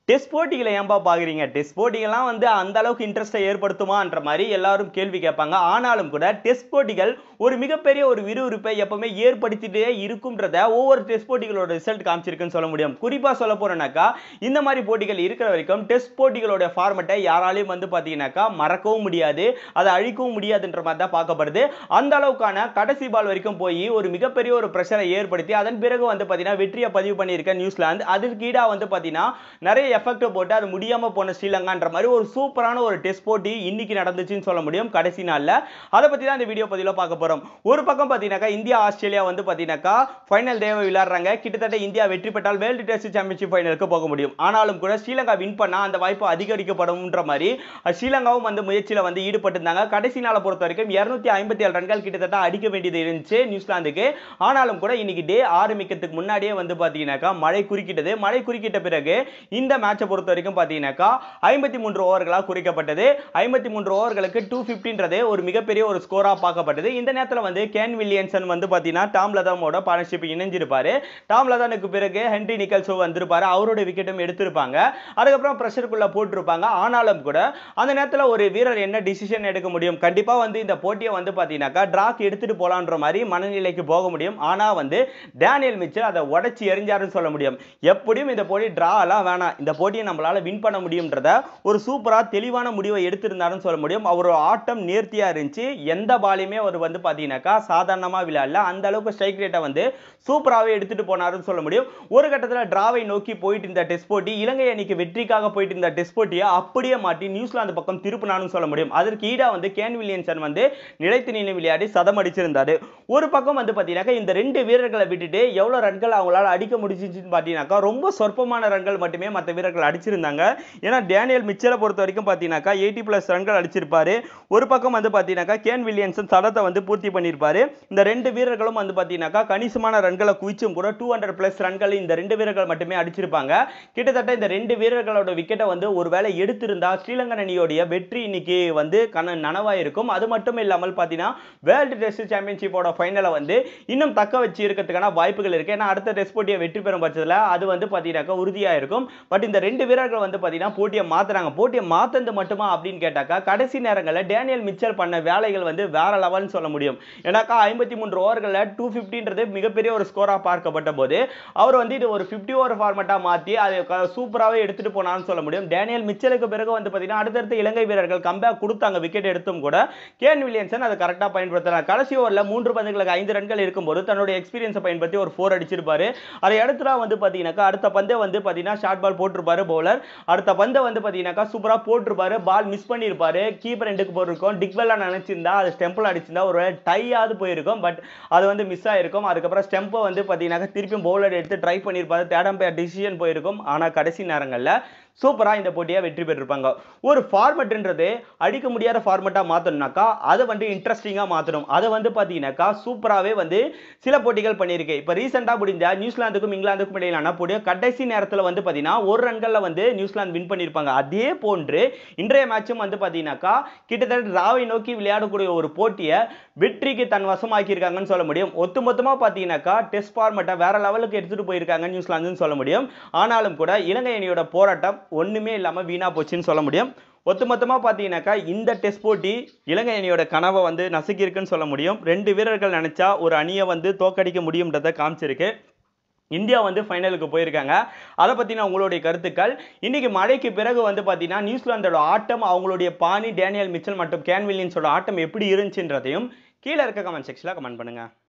test போட்டிகளை ஏன்பா பார்க்குறீங்க டெஸ்ட் போட்டிகள்லாம் வந்து அந்த அளவுக்கு இன்ட்ரெஸ்ட்டை ஏற்படுத்துமான்ற மாதிரி எல்லாரும் கேள்வி கேட்பாங்க ஆனாலும் கூட டெஸ்ட் போட்டிகள் ஒரு மிகப்பெரிய ஒரு விறுவிறுப்பை எப்பவுமே ஏற்படுத்திட்டே இருக்கும்ன்றத ஒவ்வொரு டெஸ்ட் போட்டிகளோட ரிசல்ட் காமிச்சிருக்குன்னு சொல்ல முடியும் குறிப்பாக சொல்ல போறோம்னாக்கா இந்த மாதிரி போட்டிகள் இருக்கிற வரைக்கும் டெஸ்ட் போட்டிகளோட ஃபார்மெட்டை யாராலையும் வந்து பார்த்தீங்கன்னாக்கா மறக்கவும் முடியாது அதை அழிக்கவும் முடியாதுன்ற மாதிரி தான் பார்க்கப்படுது அந்த அளவுக்கான கடைசி பால் வரைக்கும் போய் ஒரு மிகப்பெரிய ஒரு ப்ரெஷரை ஏற்படுத்தி அதன் பிறகு வந்து பார்த்தீங்கன்னா வெற்றியை பதிவு பண்ணியிருக்க நியூசிலாந்து அதற்கு ஈடாக வந்து பார்த்தீங்கன்னா நிறைய எஃபெக்ட் போட்டு அது முடியாமல் போன ஸ்ரீலங்கான்ற மாதிரி ஒரு சூப்பரான ஒரு டெஸ்ட் போட்டி இன்னைக்கு நடந்துச்சுன்னு சொல்ல முடியும் கடைசி நாளில் அதை பற்றி தான் இந்த வீடியோ பதிவில் பார்க்க போகிறோம் ஒரு பக்கம் பார்த்தீங்கன்னாக்கா இந்தியா ஆஸ்திரேலியா வந்து பார்த்தீங்கன்னாக்கா ஃபைனல் தேவை விளையாடுறாங்க கிட்டத்தட்ட இந்தியா வெற்றி பெற்றால் வேர்ல்டு டெஸ்ட் சாம்பியன்ஷிப் ஃபைனலுக்கு போக முடியும் ஆனாலும் கூட ஸ்ரீலங்கா வின் பண்ணால் அந்த வாய்ப்பு அதிகரிக்கப்படும்ன்ற மாதிரி அஹ், ஸ்ரீலங்காவும் வந்து முயற்சியில் வந்து ஈடுபட்டிருந்தாங்க கடைசி நாளை பொறுத்த வரைக்கும் இரநூத்தி ஐம்பத்தி ஏழு ரன்கள் கிட்டத்தட்ட அடிக்க வேண்டியது இருந்துச்சு நியூசிலாந்துக்கு ஆனாலும் கூட இன்னைக்கு டே ஆரம்பிக்கிறதுக்கு முன்னாடியே வந்து பார்த்தீங்கன்னாக்கா மழை குறுக்கிட்டது மழை குறுக்கிட்ட பிறகு இந்த மேட்சை பொறுத்த வரைக்கும் பார்த்தீங்கன்னாக்கா ஐம்பத்தி மூன்று ஓவர்களாக குறைக்கப்பட்டது ஐம்பத்தி மூன்று ஓவர்களுக்கு டூ ஃபிஃப்டின்றது ஒரு மிகப்பெரிய ஒரு ஸ்கோராக பார்க்கப்பட்டது இந்த நேரத்தில் வந்து கேன் வில்லியன்சன் வந்து பார்த்தீங்கன்னா டாம் லதாமோட பார்ட்னர்ஷிப் இணைஞ்சிருப்பாரு டாம் லதானுக்கு பிறகு ஹென்ரி நிக்கல்ஸோ வந்திருப்பாரு அவரோட விக்கெட்டும் எடுத்திருப்பாங்க அதுக்கப்புறம் ப்ரெஷருக்குள்ள போட்டிருப்பாங்க ஆனாலும் கூட அந்த நேரத்தில் ஒரு வீரர் என்ன டிசிஷன் எடுக்க முடியும் கண்டிப்பாக வந்து இந்த போட்டியை வந்து பார்த்தீங்கன்னாக்கா ட்ராக் எடுத்துட்டு போலான்ற மாதிரி மனநிலைக்கு போக முடியும் ஆனால் வந்து டேனியல் மிச்சல் அதை உடச்சி எரிஞ்சாருன்னு சொல்ல முடியும் எப்படியும் இந்த போட்டி ட்ரா எல்லாம் வேணாம் இந்த போட்டியை நம்மளால வின் பண்ண முடியும்ன்றத ஒரு சூப்பராக தெளிவான முடிவை எடுத்திருந்தாருன்னு சொல்ல முடியும் அவரோட ஆட்டம் நேர்த்தியாக இருந்துச்சு எந்த பாலையுமே அவர் வந்து பார்த்தீங்கன்னாக்கா சாதாரணமாக விளையாடல அந்த அளவுக்கு ஸ்ட்ரைக் ரேட்டை வந்து சூப்பராகவே எடுத்துட்டு போனாருன்னு சொல்ல முடியும் ஒரு கட்டத்தில் டிராவை நோக்கி போயிட்டு இருந்த டெஸ்ட் போட்டி இலங்கை அணிக்கு வெற்றிக்காக போயிட்டு இருந்த டெஸ்ட் போட்டியை அப்படியே மாட்டி நியூசிலாந்து பக்கம் திருப்பினான்னு சொல்ல முடியும் அதற்கு ஈடா வந்து கேன் வில்லியன்சன் வந்து நிலைத்து நின்று விளையாடி சதம் அடிச்சிருந்தாரு ஒரு பக்கம் வந்து பார்த்தீங்கன்னாக்கா இந்த ரெண்டு வீரர்களை விட்டுட்டு எவ்வளோ ரன்கள் அவங்களால அடிக்க முடிஞ்சிச்சுன்னு பார்த்தீங்கன்னாக்கா ரொம்ப சொற்பமான ரன்கள் மட்டுமே மற்ற வீரர்கள் அடிச்சிருந்தாங்க ஏன்னா டேனியல் மிச்சலை பொறுத்த வரைக்கும் பார்த்தீங்கன்னாக்கா எயிட்டி ப்ளஸ் ரன்கள் அடிச்சிருப்பாரு ஒரு பக்கம் வந்து பார்த்தீங்கன்னாக்கா கேன் வில்லியன்சன் சடத்தை வந்து பூர்த்தி பண்ணியிருப்பாரு இந்த ரெண்டு வீரர்களும் வந்து பார்த்தீங்கன்னாக்கா கணிசமான ரன்களை குவிச்சும் கூட டூ ஹண்ட்ரட் ப்ளஸ் ரன்கள் இந்த ரெண்டு வீரர்கள் மட்டுமே அடிச்சிருப்பாங்க கிட்டத்தட்ட இந்த ரெண்டு வீரர்களோட விக்கெட்டை வந்து ஒருவேளை எடுத்திருந்தா ஸ்ரீலங்கன் அணியோடைய வெற்றி இன்னைக்கு வந்து கன நனவாயிருக்கும் அது மட்டும் இல்லாமல் பார்த்தீங்கன்னா வேர்ல்டு டெஸ்ட் சாம்பியன்ஷிப்போட ஃபைனலை வந்து இன்னும் தக்க வச்சு இருக்கிறதுக்கான வாய்ப்புகள் இருக்கு ஏன்னா அடுத்த டெஸ்ட் போட்டியை வெற்றி பெறும் பட்சத்தில் அது வந்து பார்த்தீங்கன்னாக்கா உறுதியாக இருக்கும் பட் இந்த ரெண்டு வீரர்கள் வந்து பார்த்தீங்கன்னா போட்டியை மாத்துறாங்க போட்டியை மாத்தது மட்டுமா அப்படின்னு கேட்டாக்கா கடைசி நேரங்களில் டேனியல் மிச்சல் பண்ண வேலைகள் வந்து வேற லெவல்னு சொல்ல முடியும் ஏன்னாக்கா ஐம்பத்தி மூன்று ஓவர்களில் டூ ஃபிஃப்டின்றது மிகப்பெரிய ஒரு ஸ்கோராக பார்க்கப்பட்ட போது அவர் வந்து இது ஒரு ஃபிஃப்டி ஓவர் ஃபார்மெட்டாக மாற்றி அதை சூப்பராகவே எடுத்துட்டு போனான்னு சொல்ல முடியும் டேனியல் மிச்சலுக்கு பிறகு வந்து பார்த்தீங்கன்னா அடுத்தடுத்த இலங்கை வீரர்கள் கம்பேக் கொடுத்தாங்க விக்கெட் எடுத்தும் கூட கேன் வில்லியன்சன் அதை கரெக்டாக பயன்படுத்தினார் கடைசி ஓவரில் மூன்று பந்துகளுக்கு ஐந்து ரன்கள் இருக்கும்போது தன்னுடைய எக்ஸ்பீரியன்ஸை பயன்படுத்தி ஒரு ஃபோர் அடிச்சிருப்பாரு அதை அடுத்ததா வந்து பார்த்தீங்கன்னாக்கா அடுத்த பந்தை வந்து பார்த்தீங்கன்னா ஷார்ட் பால் போட்டிருப்பாரு பவுலர் அடுத்த பந்தை வந்து பார்த்தீங்கன்னாக்கா சூப்பராக போட்டிருப்பாரு பால் மிஸ் பண்ணியிருப்பாரு கீப்பர் ரெண்டுக்கு போட்டிருக்கோம் டிக்வெல்லாம் நினைச்சிருந்தா அது ஸ்டெம்பில் அடிச்சிருந்தா ஒரு டையாவது போயிருக்கும் பட் அது வந்து மிஸ் ஆயிருக்கும் அதுக்கப்புறம் ஸ்டெம்பை வந்து பார்த்தீங்கன்னாக்கா திருப்பியும் பவுலர் எடுத்து ட்ரை பண்ணியிருப்பாரு தேடம் டிசிஷன் போயிருக்கும் ஆனால் கடைசி நேரங்களில் சூப்பராக இந்த போட்டியை வெற்றி பெற்றிருப்பாங்க ஒரு ஃபார்மெட்ன்றது அடிக்க முடியாத ஃபார்மெட்டாக மாற்றணும்னாக்கா அதை வந்து இன்ட்ரெஸ்டிங்காக மாற்றணும் அதை வந்து பார்த்தீங்கன்னாக்கா சூப்பராகவே வந்து சில போட்டிகள் பண்ணியிருக்கு இப்போ ரீசெண்டாக முடிஞ்ச நியூசிலாந்துக்கும் இங்கிலாந்துக்கும் இடையிலான போட்டியை கடைசி நேரத்தில் வந்து பார்த்தீங்கன்னா ஒரு ரன்களில் வந்து நியூசிலாந்து வின் பண்ணியிருப்பாங்க அதே போன்று இன்றைய மேட்சும் வந்து பார்த்தீங்கன்னாக்கா கிட்டத்தட்ட ராவை நோக்கி விளையாடக்கூடிய ஒரு போட்டியை வெற்றிக்கு தன் வசமாக்கியிருக்காங்கன்னு சொல்ல முடியும் ஒட்டுமொத்தமாக பார்த்தீங்கன்னாக்கா டெஸ்ட் ஃபார்மெட்டை வேற லெவலுக்கு எடுத்துகிட்டு போயிருக்காங்க நியூசிலாந்துன்னு சொல்ல முடியும் ஆனாலும் கூட இலங்கை அணியோட போராட்டம் ஒன்றுமே இல்லாமல் வீணாக போச்சுன்னு சொல்ல முடியும் ஒட்டுமொத்தமாக பார்த்தீங்கன்னாக்கா இந்த டெஸ்ட் போட்டி இலங்கை அணியோட கனவை வந்து நசுக்கியிருக்குன்னு சொல்ல முடியும் ரெண்டு வீரர்கள் நினச்சா ஒரு அணியை வந்து தோக்கடிக்க முடியும்ன்றதை காமிச்சிருக்கு இந்தியா வந்து ஃபைனலுக்கு போயிருக்காங்க அதை பற்றின உங்களுடைய கருத்துக்கள் இன்னைக்கு மழைக்கு பிறகு வந்து பார்த்தீங்கன்னா நியூசிலாந்தோட ஆட்டம் அவங்களுடைய பாணி டேனியல் மிச்சல் மற்றும் கேன் வில்லியன்ஸோட ஆட்டம் எப்படி இருந்துச்சுன்றதையும் கீழே இருக்க கமெண்ட் செக்ஷனில் கமெண்ட் பண்ணுங்கள்